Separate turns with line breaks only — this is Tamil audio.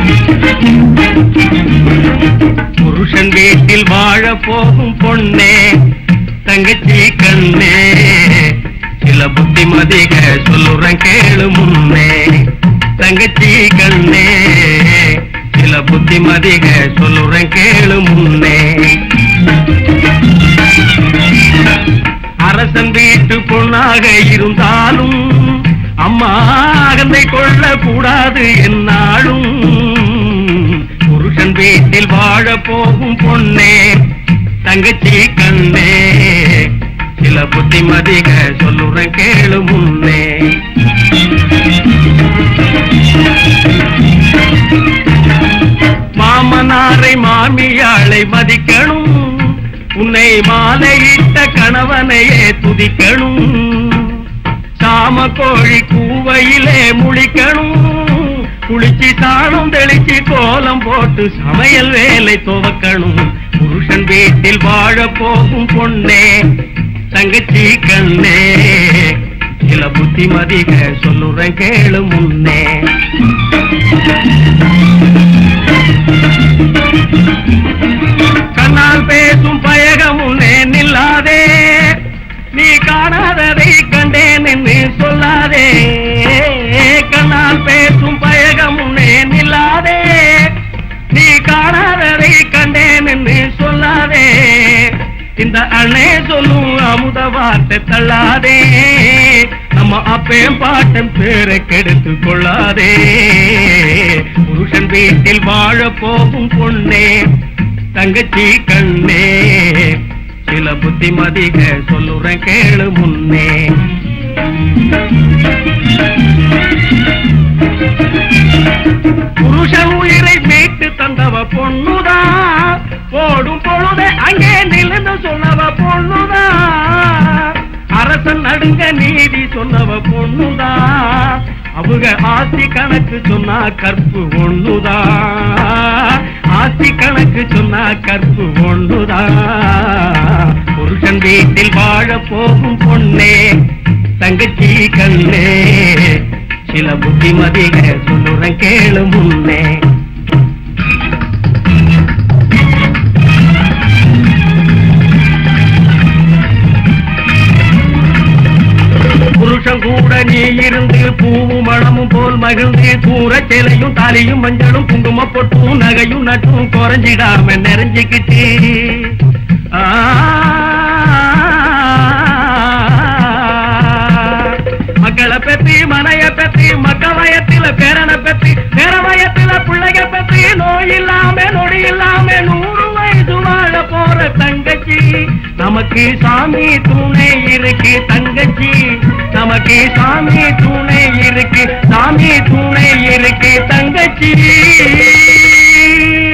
புருஷன் வீட்டில் வாழ போகும் பொண்ணே தங்கச்சி கண்ணே சில புத்திமதிக சொல்லுறேன் கேளு முன்னே தங்கச்சி கண்ணே சில புத்திமதிக சொல்லுறேன் கேளு முன்னே அரசன் வீட்டு பொண்ணாக இருந்தாலும் அம்மா அகந்தை கொள்ள கூடாது என்னாலும் புருஷன் வீட்டில் வாழ போகும் பொண்ணே தங்கச்சி கண்ணே சில புத்திமதிக சொல்லுறேன் கேளு முன்னே மாமனாரை மாமியாளை மதிக்கணும் உன்னை மாலையிட்ட கணவனையே துதிக்கணும் சாம கோழி கூவையிலே முழிக்கணும் குளிச்சு சாணம் தெளிச்சு கோலம் போட்டு சமையல் வேலை துவக்கணும் புருஷன் வீட்டில் வாழ போகும் பொண்ணே தங்கச்சி கண்ணே சில புத்திமதிக சொல்லுறேன் கேளு முன்னே கண்ணால் பேசும் பயகம் உன்னே நில்லாதே நீ காணாததை கண்டேன் என்று சொல்லாதே கண்ணால் பேசும் பயகம் உன்னே நில்லாதே நீ காணாததை கண்டேன் என்று சொல்லாதே இந்த அண்ணே சொல்லும் அமுத வார்த்தை தள்ளாதே நம்ம அப்பேம் பாட்டம் பேரை கெடுத்து கொள்ளாதே புருஷன் வீட்டில் வாழ போகும் பொண்ணே தங்கச்சி கண்ணே சில புத்திமதிக சொல்லுறேன் கேளு முன்னே புருஷன் உயிரை மீட்டு தந்தவ பொண்ணுதான் போடும் பொழுதே அங்கே நிலந்து சொன்னவ பொண்ணுதான் அரசன் நடுங்க நீதி சொன்னவ பொண்ணுதான் அவங்க ஆசி கணக்கு சொன்னா கற்பு ஒண்ணுதான் ஆசி கணக்கு சொன்னா கற்பு ஒண்ணுதான் புருஷன் வீட்டில் வாழ போகும் பொண்ணே தங்கச்சி கண்ணே சில புத்திமதிக சொல்லுறேன் கேளு முன்னே புருஷன் கூட நீ இருந்து பூவும் மணமும் போல் மகிழ்ந்து கூற சேலையும் தாலியும் மஞ்சளும் குங்கும பொட்டும் நகையும் நட்டும் குறைஞ்சிடாம நிறைஞ்சுக்கிட்டு ஆ, மக்களை பத்தி மனைய பத்தி மக்க வயத்தில பேரனை பத்தி பேர வயத்தில பிள்ளைய பத்தி நோய் இல்லாம நொடி இல்லாம நூறு வயசு வாழ போற தங்கச்சி நமக்கு சாமி துணை இருக்கு தங்கச்சி நமக்கு சாமி துணை இருக்கு சாமி துணை இருக்கு தங்கச்சி